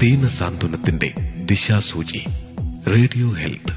ദീന സാന്ത്വനത്തിന്റെ ദിശാസൂചി radio health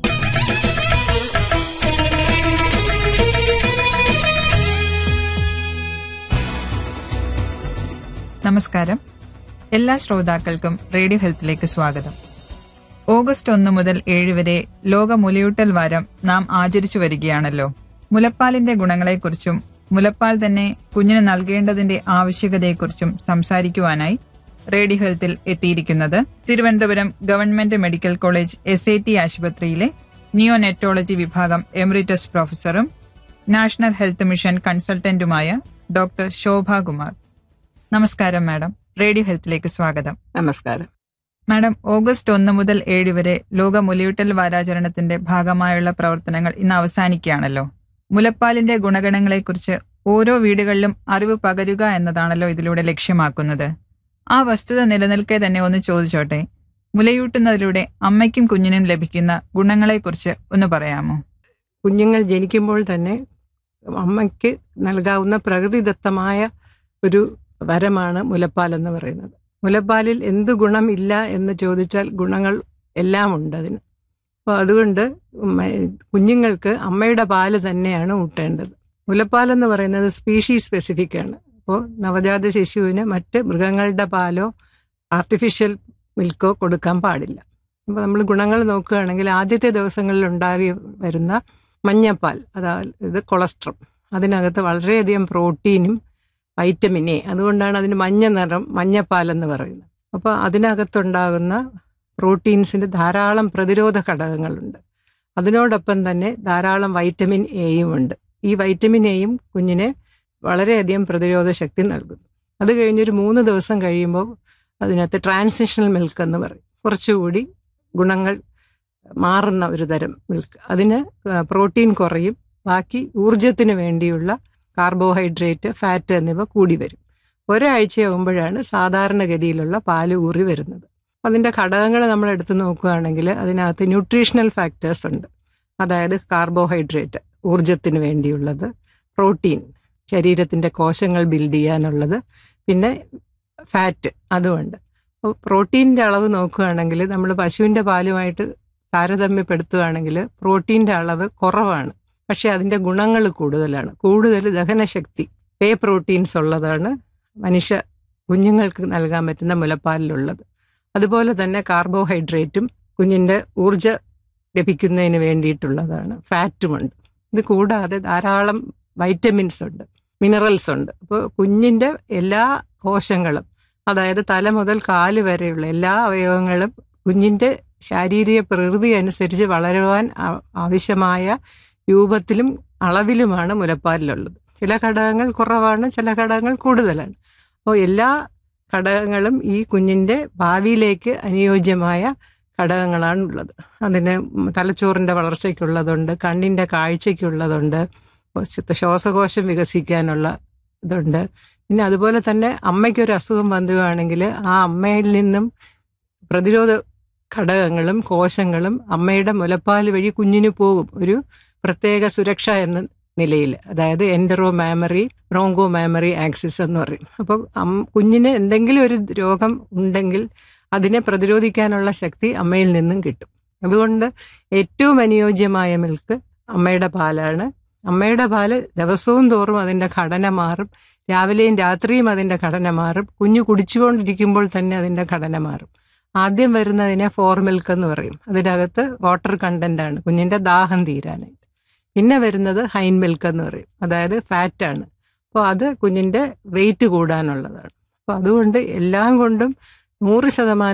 നമസ്കാരം എല്ലാ ശ്രോതാക്കൾക്കും റേഡിയോ ഹെൽത്തിലേക്ക് സ്വാഗതം ഓഗസ്റ്റ് ഒന്ന് മുതൽ ഏഴ് വരെ ലോക മുലയൂട്ടൽ വാരം നാം ആചരിച്ചു വരികയാണല്ലോ മുലപ്പാലിന്റെ ഗുണങ്ങളെക്കുറിച്ചും മുലപ്പാൽ തന്നെ കുഞ്ഞിന് നൽകേണ്ടതിന്റെ ആവശ്യകതയെക്കുറിച്ചും സംസാരിക്കുവാനായി റേഡിയോ ഹെൽത്തിൽ എത്തിയിരിക്കുന്നത് Thiruvananthapuram government medical college S I T ആശുപത്രിയിലെ നിയോനെറ്റോളജി വിഭാഗം എമിറിറ്റസ് പ്രൊഫസറും നാഷണൽ ഹെൽത്ത് മിഷൻ കൺസൾട്ടന്റുമായ ഡോക്ടർ ശോഭ കുമാർ നമസ്കാരം മാഡം റേഡിയോ ഹെൽത്തിലേക്ക് സ്വാഗതം നമസ്കാരം മാഡം ഓഗസ്റ്റ് ഒന്ന് മുതൽ ഏഴ് വരെ ലോക മുലയൂട്ടൽ വാരാചരണത്തിന്റെ ഭാഗമായുള്ള പ്രവർത്തനങ്ങൾ ഇന്ന് അവസാനിക്കുകയാണല്ലോ മുലപ്പാലിന്റെ ഗുണഗണങ്ങളെക്കുറിച്ച് ഓരോ വീടുകളിലും അറിവ് പകരുക എന്നതാണല്ലോ ഇതിലൂടെ ലക്ഷ്യമാക്കുന്നത് ആ വസ്തുത നിലനിൽക്കെ തന്നെ ഒന്ന് ചോദിച്ചോട്ടെ മുലയൂട്ടുന്നതിലൂടെ അമ്മയ്ക്കും കുഞ്ഞിനും ലഭിക്കുന്ന ഗുണങ്ങളെക്കുറിച്ച് ഒന്ന് പറയാമോ കുഞ്ഞുങ്ങൾ ജനിക്കുമ്പോൾ തന്നെ അമ്മയ്ക്ക് നൽകാവുന്ന പ്രകൃതിദത്തമായ ഒരു വരമാണ് മുലപ്പാൽ എന്ന് പറയുന്നത് മുലപ്പാലിൽ എന്ത് ഗുണമില്ല എന്ന് ചോദിച്ചാൽ ഗുണങ്ങൾ എല്ലാം ഉണ്ട് അതിന് അപ്പോൾ അതുകൊണ്ട് മ- കുഞ്ഞുങ്ങൾക്ക് അമ്മയുടെ പാല് തന്നെയാണ് ഊട്ടേണ്ടത് മുലപ്പാൽ എന്ന് പറയുന്നത് സ്പീഷീസ് സ്പെസിഫിക് ആണ് അപ്പോൾ നവജാത ശിശുവിന് മറ്റ് മൃഗങ്ങളുടെ പാലോ ആർട്ടിഫിഷ്യൽ മിൽക്കോ കൊടുക്കാൻ പാടില്ല അപ്പോൾ നമ്മൾ ഗുണങ്ങൾ നോക്കുകയാണെങ്കിൽ ആദ്യത്തെ ദിവസങ്ങളിൽ ഉണ്ടാകി വരുന്ന മഞ്ഞപ്പാൽ അതായത് കൊളസ്ട്രം അതിനകത്ത് വളരെയധികം പ്രോട്ടീനും വൈറ്റമിൻ എ അതുകൊണ്ടാണ് അതിന് മഞ്ഞ നിറം മഞ്ഞപ്പാൽ എന്ന് പറയുന്നത് അപ്പോൾ അതിനകത്തുണ്ടാകുന്ന പ്രോട്ടീൻസിന് ധാരാളം പ്രതിരോധ ഘടകങ്ങളുണ്ട് അതിനോടൊപ്പം തന്നെ ധാരാളം വൈറ്റമിൻ എയും ഉണ്ട് ഈ വൈറ്റമിൻ എയും കുഞ്ഞിനെ വളരെയധികം പ്രതിരോധ ശക്തി നൽകുന്നു അത് കഴിഞ്ഞൊരു മൂന്ന് ദിവസം കഴിയുമ്പോൾ അതിനകത്ത് ട്രാൻസിഷണൽ മിൽക്ക് എന്ന് പറയും കുറച്ചുകൂടി ഗുണങ്ങൾ മാറുന്ന ഒരു തരം മിൽക്ക് അതിന് പ്രോട്ടീൻ കുറയും ബാക്കി ഊർജത്തിന് വേണ്ടിയുള്ള കാർബോഹൈഡ്രേറ്റ് ഫാറ്റ് എന്നിവ കൂടി വരും ഒരാഴ്ചയാകുമ്പോഴാണ് സാധാരണഗതിയിലുള്ള പാല് ഊറി വരുന്നത് അതിൻ്റെ ഘടകങ്ങൾ നമ്മൾ എടുത്തു നോക്കുകയാണെങ്കിൽ അതിനകത്ത് ന്യൂട്രീഷണൽ ഫാക്ടേഴ്സ് ഉണ്ട് അതായത് കാർബോഹൈഡ്രേറ്റ് ഊർജത്തിന് വേണ്ടിയുള്ളത് പ്രോട്ടീൻ ശരീരത്തിൻ്റെ കോശങ്ങൾ ബിൽഡ് ചെയ്യാനുള്ളത് പിന്നെ ഫാറ്റ് അതുമുണ്ട് അപ്പോൾ പ്രോട്ടീൻ്റെ അളവ് നോക്കുകയാണെങ്കിൽ നമ്മൾ പശുവിൻ്റെ പാലുമായിട്ട് താരതമ്യപ്പെടുത്തുകയാണെങ്കിൽ പ്രോട്ടീൻ്റെ അളവ് കുറവാണ് പക്ഷെ അതിൻ്റെ ഗുണങ്ങൾ കൂടുതലാണ് കൂടുതൽ ദഹനശക്തി പേ പ്രോട്ടീൻസ് ഉള്ളതാണ് മനുഷ്യ കുഞ്ഞുങ്ങൾക്ക് നൽകാൻ പറ്റുന്ന മുലപ്പാലിലുള്ളത് അതുപോലെ തന്നെ കാർബോഹൈഡ്രേറ്റും കുഞ്ഞിൻ്റെ ഊർജ ലഭിക്കുന്നതിന് വേണ്ടിയിട്ടുള്ളതാണ് ഫാറ്റുമുണ്ട് ഇത് കൂടാതെ ധാരാളം വൈറ്റമിൻസ് ഉണ്ട് മിനറൽസ് ഉണ്ട് അപ്പോൾ കുഞ്ഞിൻ്റെ എല്ലാ കോശങ്ങളും അതായത് തല മുതൽ കാല് വരെയുള്ള എല്ലാ അവയവങ്ങളും കുഞ്ഞിൻ്റെ ശാരീരിക പ്രകൃതി അനുസരിച്ച് വളരുവാൻ ആ- ആവശ്യമായ രൂപത്തിലും അളവിലുമാണ് മുലപ്പാലിലുള്ളത് ചില ഘടകങ്ങൾ കുറവാണ് ചില ഘടകങ്ങൾ കൂടുതലാണ് അപ്പോൾ എല്ലാ ഘടകങ്ങളും ഈ കുഞ്ഞിൻ്റെ ഭാവിയിലേക്ക് അനുയോജ്യമായ ഘടകങ്ങളാണ് ഉള്ളത് അതിന് തലച്ചോറിൻ്റെ വളർച്ചയ്ക്കുള്ളതുണ്ട് കണ്ണിൻ്റെ കാഴ്ചയ്ക്കുള്ളതുണ്ട് ശ്വ- ശ്വാസകോശം വികസിക്കാനുള്ള ഇതുണ്ട് പിന്നെ അതുപോലെ തന്നെ അമ്മയ്ക്കൊരു അസുഖം വന്നുകയാണെങ്കിൽ ആ അമ്മയിൽ നിന്നും പ്രതിരോധ ഘടകങ്ങളും കോശങ്ങളും അമ്മയുടെ മുലപ്പാൽ വഴി കുഞ്ഞിന് പോകും ഒരു പ്രത്യേക സുരക്ഷ എന്ന നിലയിൽ അതായത് entero mammary broncho mammary axis എന്ന് പറയും അപ്പോൾ അം- കുഞ്ഞിന് എന്തെങ്കിലും ഒരു രോഗം ഉണ്ടെങ്കിൽ അതിനെ പ്രതിരോധിക്കാനുള്ള ശക്തി അമ്മയിൽ നിന്നും കിട്ടും അതുകൊണ്ട് ഏറ്റവും അനുയോജ്യമായ മിൽക്ക് അമ്മയുടെ പാലാണ് അമ്മയുടെ പാല് ദിവസവും തോറും അതിൻ്റെ ഘടന മാറും രാവിലെയും രാത്രിയും അതിൻ്റെ ഘടന മാറും കുഞ്ഞു കുടിച്ചുകൊണ്ടിരിക്കുമ്പോൾ തന്നെ അതിൻ്റെ ഘടന മാറും ആദ്യം വരുന്നതിനെ ഫോർ മിൽക്ക് എന്ന് പറയും അതിനകത്ത് വാട്ടർ കണ്ടന്റ് ആണ് കുഞ്ഞിൻ്റെ ദാഹം തീരാനായിട്ട് പിന്നെ വരുന്നത് ഹൈൻ മിൽക്ക് എന്ന് പറയും അതായത് ഫാറ്റാണ് അപ്പോൾ അത് കുഞ്ഞിൻ്റെ വെയിറ്റ് കൂടാനുള്ളതാണ് അപ്പോൾ അതുകൊണ്ട് എല്ലാം കൊണ്ടും നൂറ് ശതമാനം